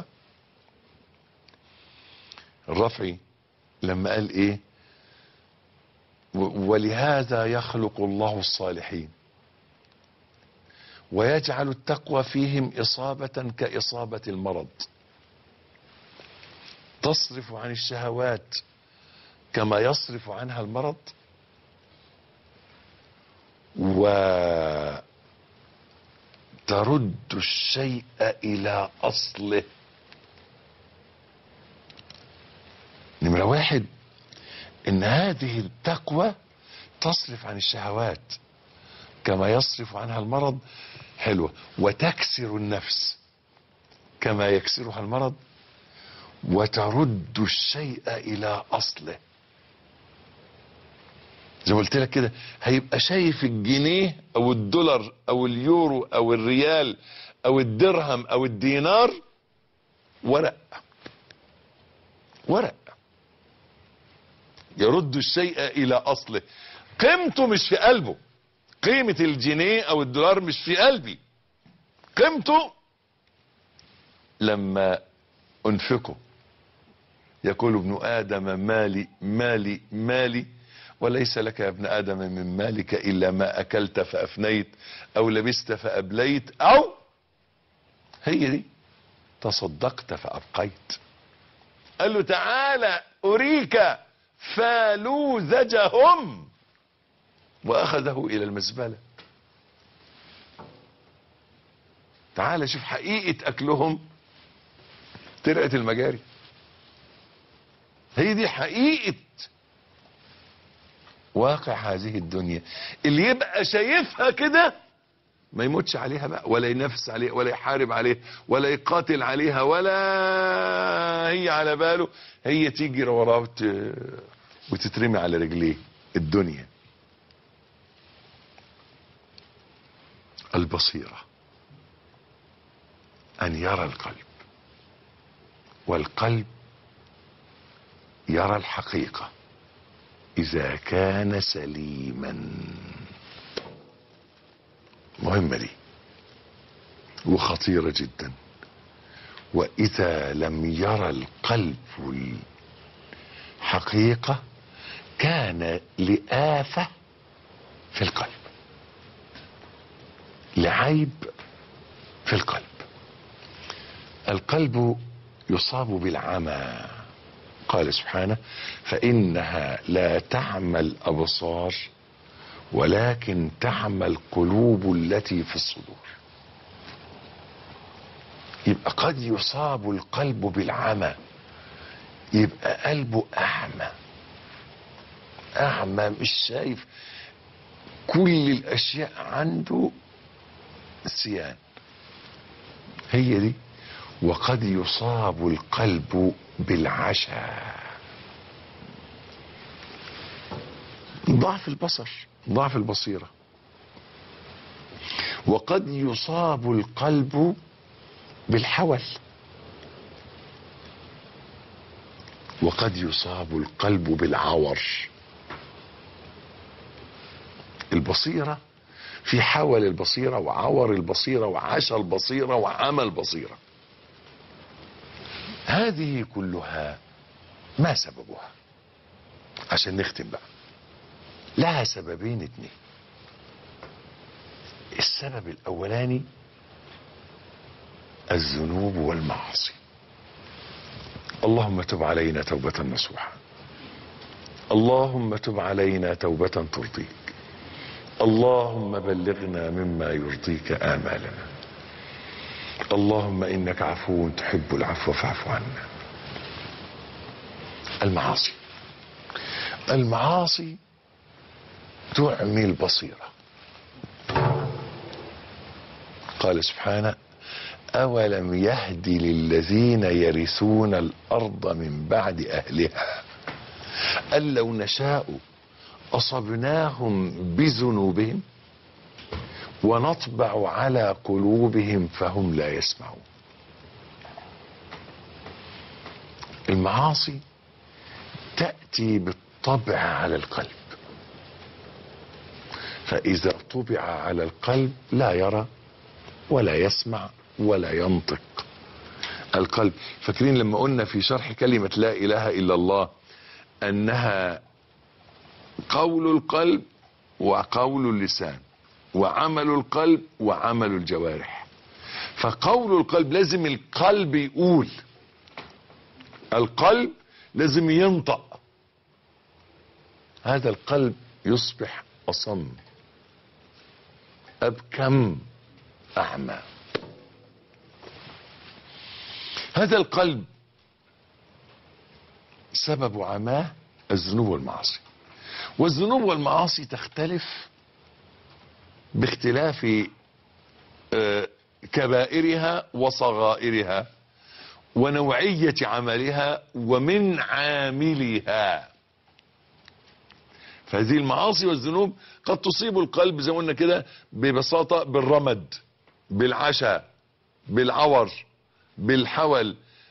الرفعي لما قال ايه و- ولهذا يخلق الله الصالحين ويجعل التقوى فيهم إصابة كإصابة المرض تصرف عن الشهوات كما يصرف عنها المرض وترد الشيء إلى أصله نمرة واحد إن هذه التقوى تصرف عن الشهوات كما يصرف عنها المرض حلوة وتكسر النفس كما يكسرها المرض وترد الشيء إلى أصله زي ما قلت لك كده هيبقى شايف الجنيه او الدولار او اليورو او الريال او الدرهم او الدينار ورق ورق يرد الشيء الى اصله قيمته مش في قلبه قيمة الجنيه او الدولار مش في قلبي قيمته لما انفقه يقول ابن ادم مالي مالي مالي وليس لك يا ابن ادم من مالك الا ما اكلت فافنيت او لبست فابليت او هي دي تصدقت فابقيت قال له تعالى اريك فالوذجهم واخذه الى المزبله تعالى شوف حقيقه اكلهم ترقه المجاري هي دي حقيقه واقع هذه الدنيا اللي يبقى شايفها كده ما يموتش عليها بقى ولا ينافس عليها ولا يحارب عليها ولا يقاتل عليها ولا هي على باله هي تيجي وراه وت... وتترمي على رجليه الدنيا البصيرة أن يرى القلب والقلب يرى الحقيقة إذا كان سليما مهمة دي وخطيرة جدا وإذا لم يرى القلب الحقيقة كان لآفة في القلب لعيب في القلب القلب يصاب بالعمى قال سبحانه فإنها لا تعمى الأبصار ولكن تعمى القلوب التي في الصدور يبقى قد يصاب القلب بالعمى يبقى قلبه أعمى أعمى مش شايف كل الأشياء عنده سيان هي دي وقد يصاب القلب بالعشا ضعف البصر ضعف البصيرة وقد يصاب القلب بالحول وقد يصاب القلب بالعور البصيرة في حول البصيرة وعور البصيرة وعشى البصيرة وعمى البصيرة هذه كلها ما سببها عشان نختم بقى لها سببين اتنين السبب الاولاني الذنوب والمعاصي اللهم تب علينا توبة نصوحة اللهم تب علينا توبة ترضيك اللهم بلغنا مما يرضيك آمالنا اللهم إنك عفو تحب العفو فاعف عنا المعاصي المعاصي تعمي البصيرة قال سبحانه أولم يهد للذين يرثون الأرض من بعد أهلها أن لو نشاء أصبناهم بذنوبهم ونطبع على قلوبهم فهم لا يسمعون المعاصي تأتي بالطبع على القلب فإذا طبع على القلب لا يرى ولا يسمع ولا ينطق القلب فاكرين لما قلنا في شرح كلمة لا إله إلا الله أنها قول القلب وقول اللسان وعمل القلب وعمل الجوارح فقول القلب لازم القلب يقول القلب لازم ينطق هذا القلب يصبح أصم أبكم أعمى هذا القلب سبب عماه الذنوب والمعاصي والذنوب والمعاصي تختلف باختلاف آه، كبائرها وصغائرها ونوعية عملها ومن عاملها فهذه المعاصي والذنوب قد تصيب القلب زي ما قلنا كده ببساطة بالرمد بالعشاء بالعور بالحول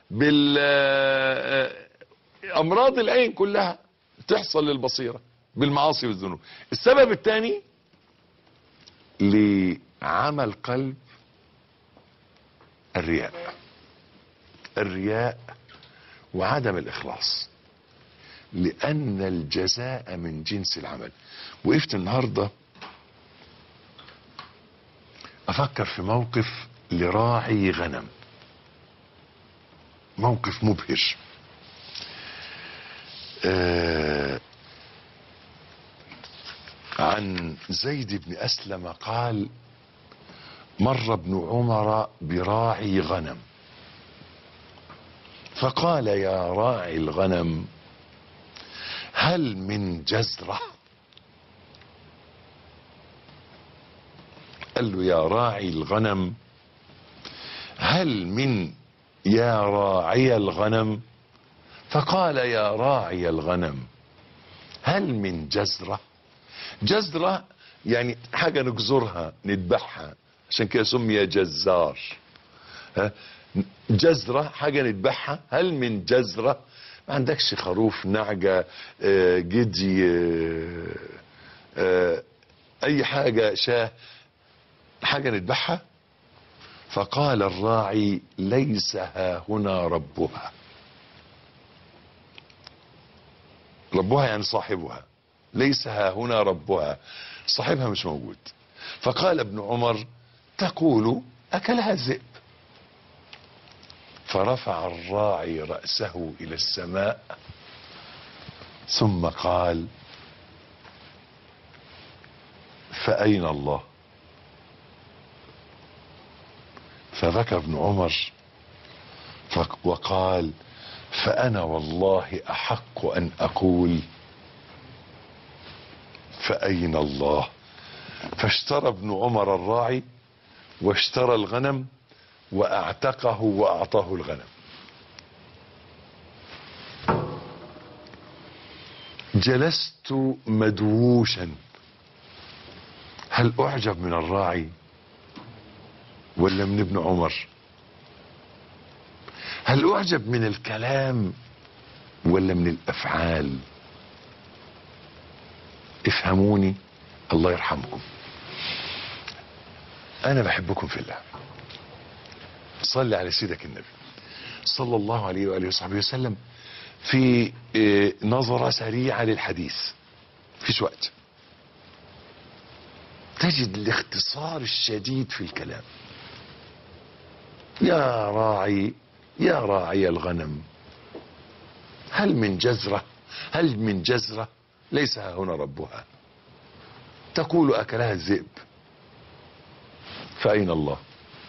بالأمراض العين كلها تحصل للبصيرة بالمعاصي والذنوب السبب الثاني لعمل قلب الرياء الرياء وعدم الإخلاص لأن الجزاء من جنس العمل وقفت النهاردة أفكر في موقف لراعي غنم موقف مبهر آه عن زيد بن أسلم قال مر ابن عمر براعي غنم فقال يا راعي الغنم هل من جزرة قال له يا راعي الغنم هل من يا راعي الغنم فقال يا راعي الغنم هل من جزرة جزرة يعني حاجة نجزرها نذبحها عشان كده سمي جزار ها جزرة حاجة نذبحها هل من جزرة ما عندكش خروف نعجة آه، جدي آه، آه، اي حاجة شاه حاجة نذبحها فقال الراعي ليس ها هنا ربها ربها يعني صاحبها ليس ها هنا ربها صاحبها مش موجود فقال ابن عمر تقول اكلها الذئب فرفع الراعي رأسه الى السماء ثم قال فأين الله فبكى ابن عمر فق- وقال فأنا والله أحق أن أقول فأين الله فاشترى ابن عمر الراعي واشترى الغنم وأعتقه وأعطاه الغنم جلست مدووشا هل أعجب من الراعي ولا من ابن عمر هل أعجب من الكلام ولا من الأفعال افهموني الله يرحمكم أنا بحبكم في الله صل على سيدك النبي صلى الله عليه وآله وصحبه وسلم في آه، نظرة سريعة للحديث فيش وقت تجد الاختصار الشديد في الكلام يا راعي يا راعي الغنم هل من جزرة هل من جزرة ليس ها هنا ربها تقول أكلها الذئب فأين الله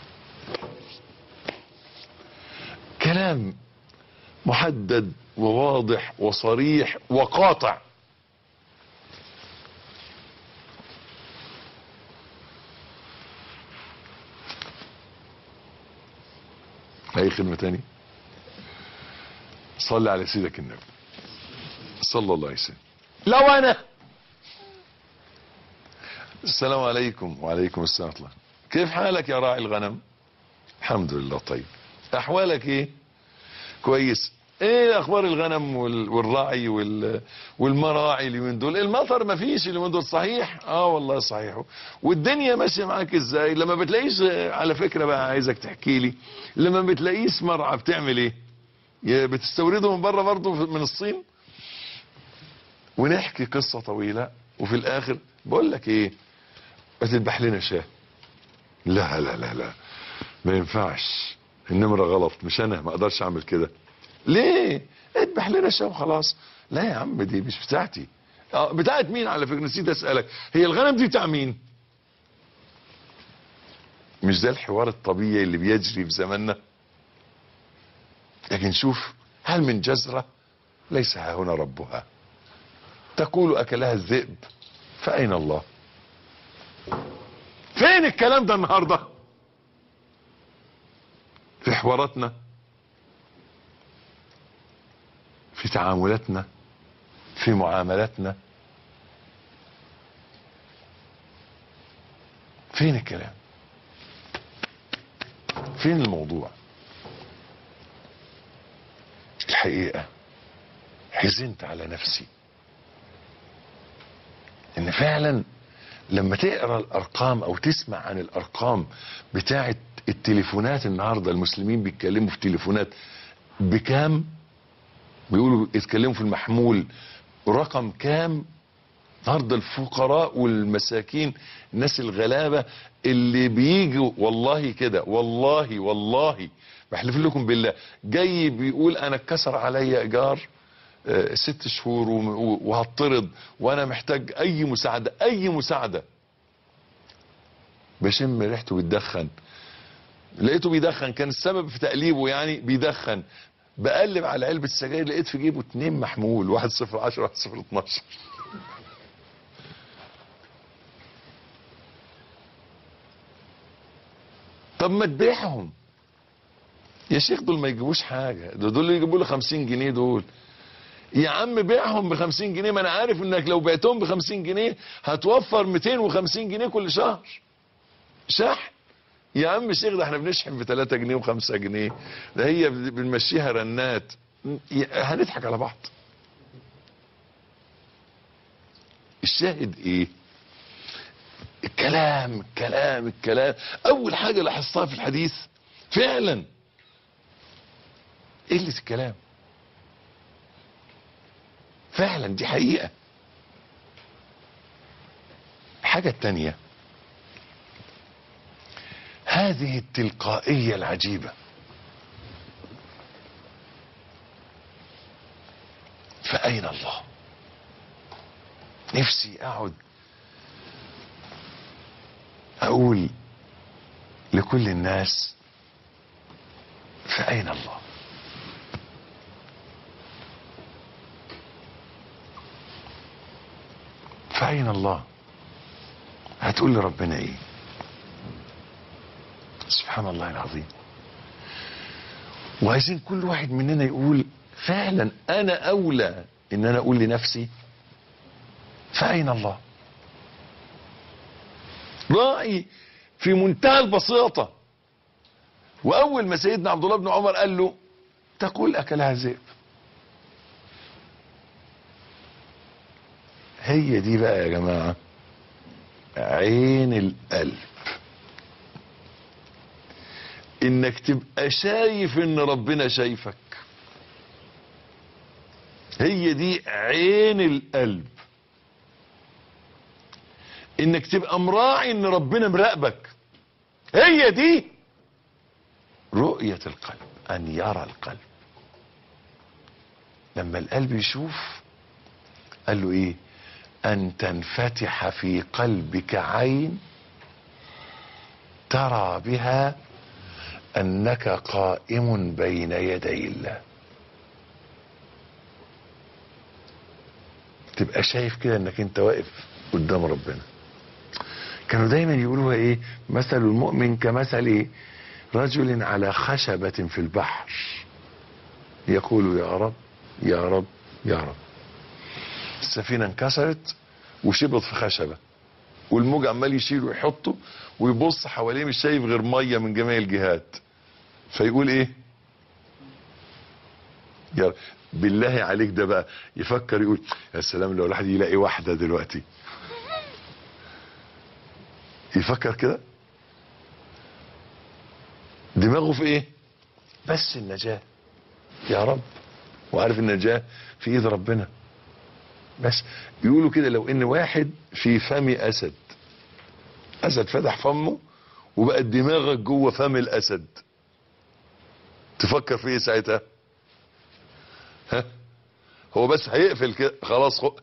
كلام محدد وواضح وصريح وقاطع اي خدمة تاني صلي على سيدك النبي صلى الله عليه وسلم لو انا السلام عليكم وعليكم السلام ورحمة الله كيف حالك يا راعي الغنم الحمد لله طيب احوالك ايه كويس ايه اخبار الغنم وال- والراعي وال- والمراعي اليومين دول المطر ما فيش اليومين دول صحيح اه والله صحيح والدنيا ماشيه معاك ازاي لما بتلاقيش على فكره بقى عايزك تحكي لي لما بتلاقيش مرعى بتعمل ايه يا بتستورده من بره برضه من الصين ونحكي قصه طويله وفي الاخر بقول لك ايه ما تذبح لنا شاه لا لا لا لا ما ينفعش النمرة غلط مش انا ما اقدرش اعمل كده ليه اذبح لنا شاه وخلاص لا يا عم دي مش بتاعتي اه بتاعت مين على فكرة نسيت اسألك هي الغنم دي بتاع مين مش ده الحوار الطبيعي اللي بيجري في زماننا لكن شوف هل من جزرة ليس ها هنا ربها تقول اكلها الذئب فاين الله فين الكلام ده النهارده في حواراتنا في تعاملاتنا في معاملاتنا فين الكلام فين الموضوع الحقيقة حزنت على نفسي ان فعلا لما تقرا الارقام او تسمع عن الارقام بتاعه التليفونات النهارده المسلمين بيتكلموا في تليفونات بكام بيقولوا يتكلموا في المحمول رقم كام النهارده الفقراء والمساكين الناس الغلابه اللي بيجوا والله كده والله والله بحلف لكم بالله جاي بيقول انا اتكسر عليا ايجار آه، ست شهور وم- و- وهطرد وانا محتاج اي مساعده اي مساعده بشم ريحته بيدخن لقيته بيدخن كان السبب في تقليبه يعني بيدخن بقلب على علبه السجاير لقيت في جيبه اتنين محمول واحد صفر عشرة واحد صفر اتناشر طب ما تبيعهم يا شيخ دول ما يجيبوش حاجه ده دول اللي يجيبوا له 50 جنيه دول يا عم بيعهم ب 50 جنيه ما انا عارف انك لو بعتهم ب 50 جنيه هتوفر 250 جنيه كل شهر شحن يا عم شيخ ده احنا بنشحن ب 3 جنيه و5 جنيه ده هي بنمشيها رنات يا- هنضحك على بعض الشاهد ايه الكلام الكلام الكلام اول حاجه لاحظتها في الحديث فعلا قله الكلام فعلا دي حقيقه الحاجه التانيه هذه التلقائيه العجيبه فاين الله نفسي اقعد اقول لكل الناس فاين الله فاين الله هتقول لربنا ايه سبحان الله العظيم وعايزين كل واحد مننا يقول فعلا انا اولى ان انا اقول لنفسي فاين الله راعي في منتهى البساطة واول ما سيدنا عبد الله بن عمر قال له تقول اكلها ذئب هي دي بقى يا جماعة عين القلب انك تبقى شايف ان ربنا شايفك هي دي عين القلب انك تبقى مراعي ان ربنا مراقبك هي دي رؤية القلب ان يرى القلب لما القلب يشوف قال له ايه ان تنفتح في قلبك عين ترى بها انك قائم بين يدي الله تبقى شايف كده انك انت واقف قدام ربنا كانوا دايما يقولوها ايه مثل المؤمن كمثل إيه؟ رجل على خشبة في البحر يقول يا رب يا رب يا رب السفينة انكسرت وشبط في خشبة والموج عمال يشيل ويحطه ويبص حواليه مش شايف غير مية من جميع الجهات فيقول ايه يا بالله عليك ده بقى يفكر يقول يا سلام لو الواحد يلاقي واحده دلوقتي يفكر كده دماغه في ايه بس النجاه يا رب وعارف النجاه في ايد ربنا بس يقولوا كده لو ان واحد في فم اسد اسد فتح فمه وبقت دماغك جوه فم الاسد تفكر في ايه ساعتها ها هو بس هيقفل كده خلاص خو...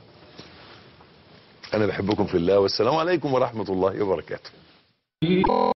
انا بحبكم في الله والسلام عليكم ورحمة الله وبركاته